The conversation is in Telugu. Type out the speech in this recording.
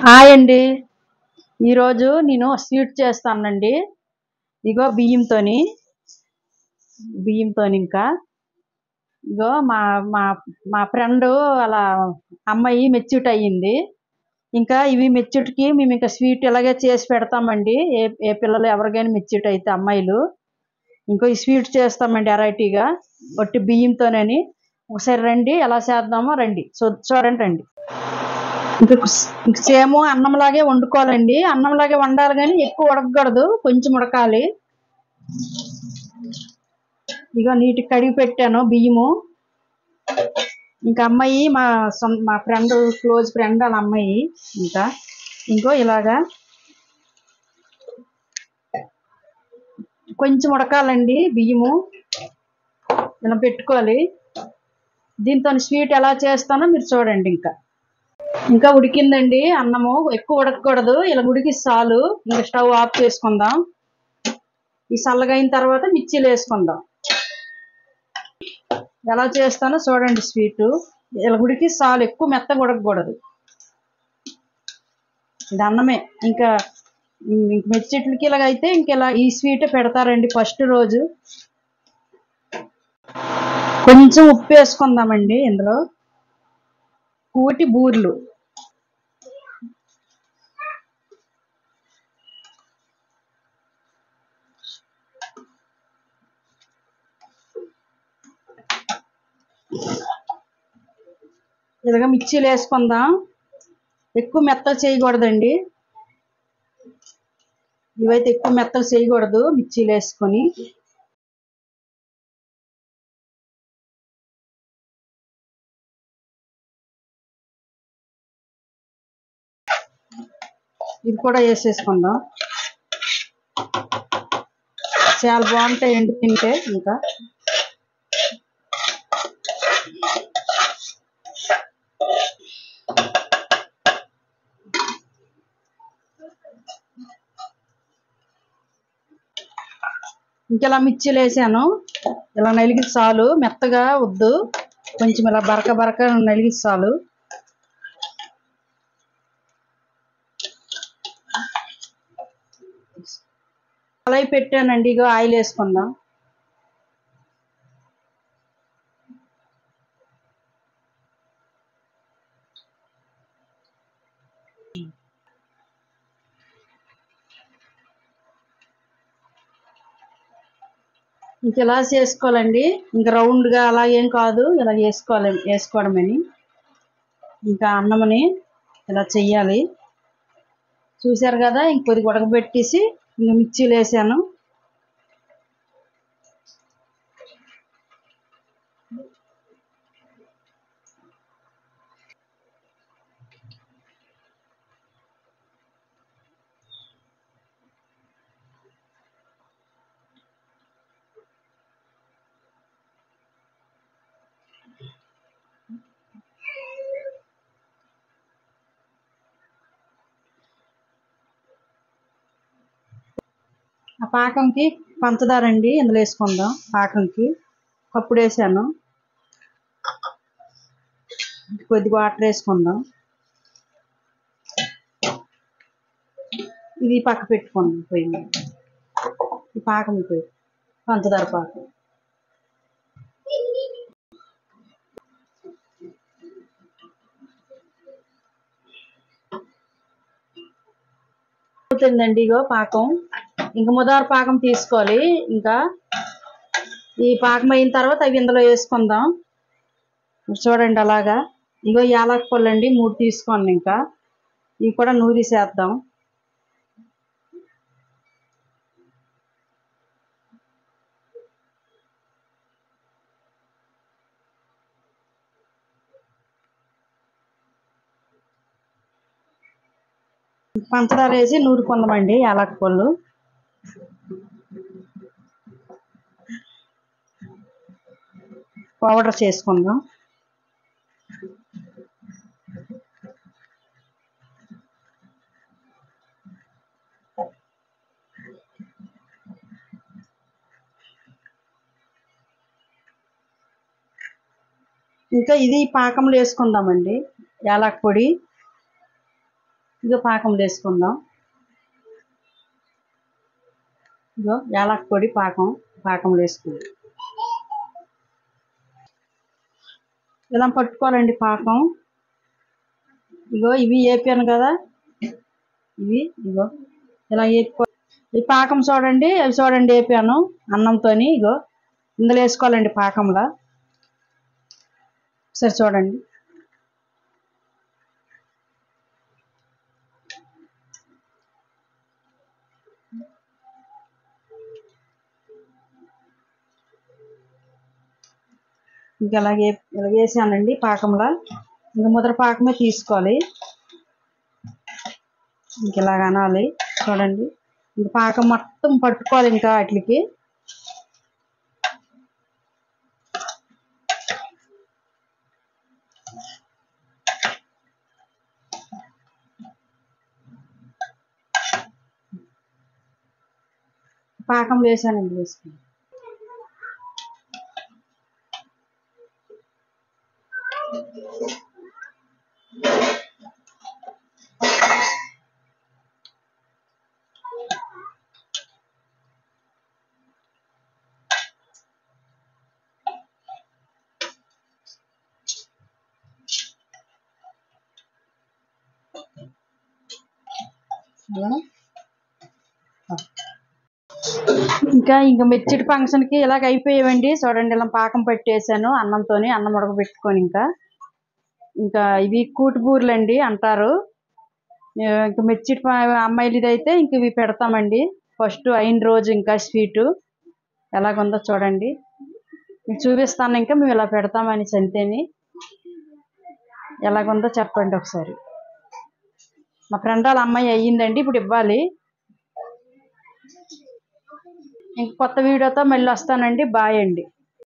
హాయ్ అండి ఈరోజు నేను స్వీట్ చేస్తానండి ఇగో బియ్యంతోని బియ్యంతోని ఇంకా ఇగో మా మా మా ఫ్రెండ్ అలా అమ్మాయి మెచ్యూట్ అయ్యింది ఇంకా ఇవి మెచ్యూట్కి మేము ఇంకా స్వీట్ ఇలాగే చేసి పెడతామండి ఏ ఏ పిల్లలు ఎవరికైనా మెచ్యూట్ అయితే అమ్మాయిలు ఇంకో ఈ స్వీట్ చేస్తామండి వెరైటీగా ఒట్టి బియ్యంతోనని ఒకసారి రండి ఎలా చేద్దామో రండి చూ చూడండి రండి ఇంకా ఇంక సేమ్ అన్నంలాగే వండుకోవాలండి అన్నంలాగే వండాలి కానీ ఎక్కువ ఉడకకూడదు కొంచెం ఉడకాలి ఇక నీటికి కడిగి పెట్టాను బియ్యము ఇంకా అమ్మాయి మా సొం మా ఫ్రెండ్ క్లోజ్ ఫ్రెండ్ వాళ్ళ అమ్మాయి ఇంకా ఇంకో ఇలాగా కొంచెం ఉడకాలండి బియ్యము ఇలా పెట్టుకోవాలి దీంతో స్వీట్ ఎలా చేస్తానో మీరు చూడండి ఇంకా ఇంకా ఉడికిందండి అన్నము ఎక్కువ ఉడకకూడదు ఇలా ఉడికి చాలు ఇంకా స్టవ్ ఆఫ్ చేసుకుందాం ఈ చల్లగా అయిన తర్వాత మిర్చీలు వేసుకుందాం ఎలా చేస్తానో చూడండి స్వీట్ ఇలా ఉడికి చాలు ఎక్కువ మెత్తగా ఉడకకూడదు ఇది అన్నమే ఇంకా ఇంక మిర్చిట్లకి ఇలాగ అయితే ఇంక ఇలా ఈ స్వీట్ పెడతారండి ఫస్ట్ రోజు కొంచెం ఉప్పు వేసుకుందామండి ఇందులో కూటి బూర్లు ఇలాగ మిక్సీలు వేసుకుందాం ఎక్కువ మెత్తలు చేయకూడదండి ఇవైతే ఎక్కువ మెత్తలు చేయకూడదు మిర్చీలు వేసుకొని ఇది కూడా వేసేసుకుందాం చాలా బాగుంటాయండి తింటే ఇంకా ఇంకెలా మిర్చీలు వేసాను ఇలా నలిగి చాలు మెత్తగా వద్దు కొంచెం ఇలా బరక బరక నలిగి చాలు కళాయి పెట్టానండి ఇగో ఆయిల్ వేసుకుందాం ఇంక ఇలా చేసుకోవాలండి ఇంక రౌండ్గా అలా ఏం కాదు ఇలా వేసుకోవాలి వేసుకోవడమని ఇంకా అన్నమని ఇలా చెయ్యాలి చూశారు కదా ఇంక కొద్దిగా ఉడకబెట్టేసి ఇంక మిర్చీలు వేసాను ఆ పాకంకి పంచదార అండి ఇందులో వేసుకుందాం పాకంకి కప్పుడు వేసాను కొద్దిగా వాటర్ వేసుకుందాం ఇది పక్క పెట్టుకుందాం పొయ్యి మీద ఈ పాకం పొయ్యి పంచదార పాకం అవుతుందండి ఇగో పాకం ఇంకా ముదారు పాకం తీసుకోవాలి ఇంకా ఈ పాకం అయిన తర్వాత అవి ఇందులో వేసుకుందాం చూడండి అలాగా ఇగో యాలక పళ్ళు అండి మూడు తీసుకోండి ఇంకా ఇవి కూడా నూరిసేద్దాం పంచదార వేసి నూరుకుందామండి యాలక పళ్ళు పౌడర్ చేసుకుందాం ఇంకా ఇది పాకంలో వేసుకుందామండి యాలక్ పొడి ఇదిగో పాకం వేసుకుందాం ఇదిగో యాలక్ పొడి పాకం పాకం వేసుకుందాం ఇలా పట్టుకోవాలండి పాకం ఇగో ఇవి వేపాను కదా ఇవి ఇగో ఇలా వేపుకో ఈ పాకం చూడండి అవి చూడండి వేపాను అన్నంతోని ఇగో ఇందులో వేసుకోవాలండి పాకంలో సరే చూడండి ఇంకా ఇలాగే ఇలా వేసానండి పాకంలో ఇంకా ముద్ర పాకమే తీసుకోవాలి ఇంక ఇలాగ అనాలి చూడండి ఇంక పాకం మొత్తం పట్టుకోవాలి ఇంకా వాటికి పాకం వేసానండి వేసుకుని అలా ఇంకా ఇంకా మెచ్చిటి ఫంక్షన్కి ఇలాగ అయిపోయావండి చూడండి ఇలా పాకం పెట్టేశాను అన్నంతోని అన్నం ఉడకబెట్టుకొని ఇంకా ఇంకా ఇవి కూటుబూర్లు అండి అంటారు ఆ, ఇంకా మెచ్చిటి ప- అమ్మాయిలు ఇదైతే ఇంక ఇవి పెడతామండి ఫస్ట్ అయిన రోజు ఇంకా స్వీటు ఎలాగుందో చూడండి మీకు చూపిస్తాను ఇంకా మేము ఇలా పెడతామని సంతేని ఎలాగుందో చెప్పండి ఒకసారి మా ఫ్రెండ్ వాళ్ళ అమ్మాయి అయ్యిందండి ఇప్పుడు ఇవ్వాలి ఇంక కొత్త వీడియోతో మళ్ళీ వస్తానండి బాయ్ అండి